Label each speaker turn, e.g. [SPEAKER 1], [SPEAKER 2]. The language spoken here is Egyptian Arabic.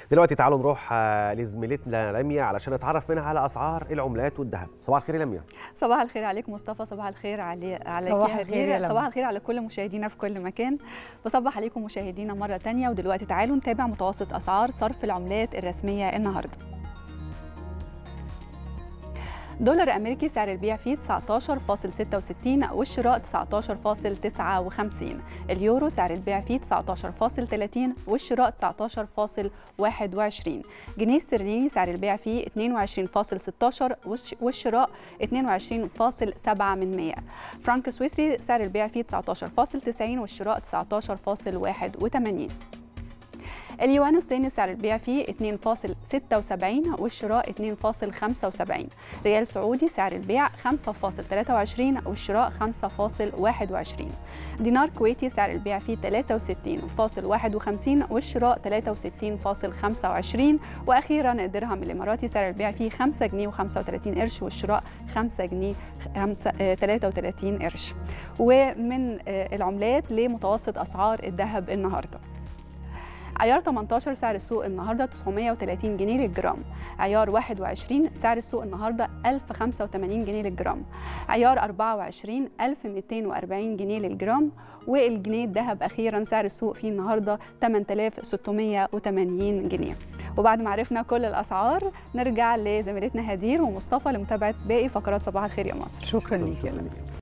[SPEAKER 1] دلوقتي تعالوا نروح آه، لزميلتنا لميا علشان نتعرف منها على اسعار العملات والذهب صباح الخير يا لميا
[SPEAKER 2] صباح الخير عليك مصطفى صباح الخير علي عليك
[SPEAKER 3] صباح
[SPEAKER 2] يا
[SPEAKER 3] الخير يا
[SPEAKER 2] هدير
[SPEAKER 3] لمى.
[SPEAKER 2] صباح الخير على كل مشاهدينا في كل مكان بصبح عليكم مشاهدينا مرة تانية ودلوقتي تعالوا نتابع متوسط أسعار صرف العملات الرسمية النهاردة دولار أمريكي سعر البيع فيه 19.66 والشراء 19.59 اليورو سعر البيع فيه 19.30 والشراء 19.21 جنيه استرليني سعر البيع فيه 22.16 والش- والشراء 22.7 من 100 فرانك سويسري سعر البيع فيه 19.90 والشراء 19.81 اليوان الصيني سعر البيع فيه 2.76 والشراء 2.75 ريال سعودي سعر البيع 5.23 والشراء 5.21 دينار كويتي سعر البيع فيه 63.51 والشراء 63.25 واخيرا الدرهم الاماراتي سعر البيع فيه 5 جنيه و35 قرش والشراء 5 جنيه 5 آه، 33 قرش ومن آه، العملات لمتوسط اسعار الذهب النهارده عيار 18 سعر السوق النهارده 930 جنيه للجرام عيار 21 سعر السوق النهارده 1085 جنيه للجرام عيار 24 1240 جنيه للجرام والجنيه الذهب اخيرا سعر السوق فيه النهارده 8680 جنيه وبعد ما عرفنا كل الاسعار نرجع لزميلتنا هدير ومصطفى لمتابعه باقي فقرات صباح الخير يا مصر
[SPEAKER 3] شكرا ليك يا لمى.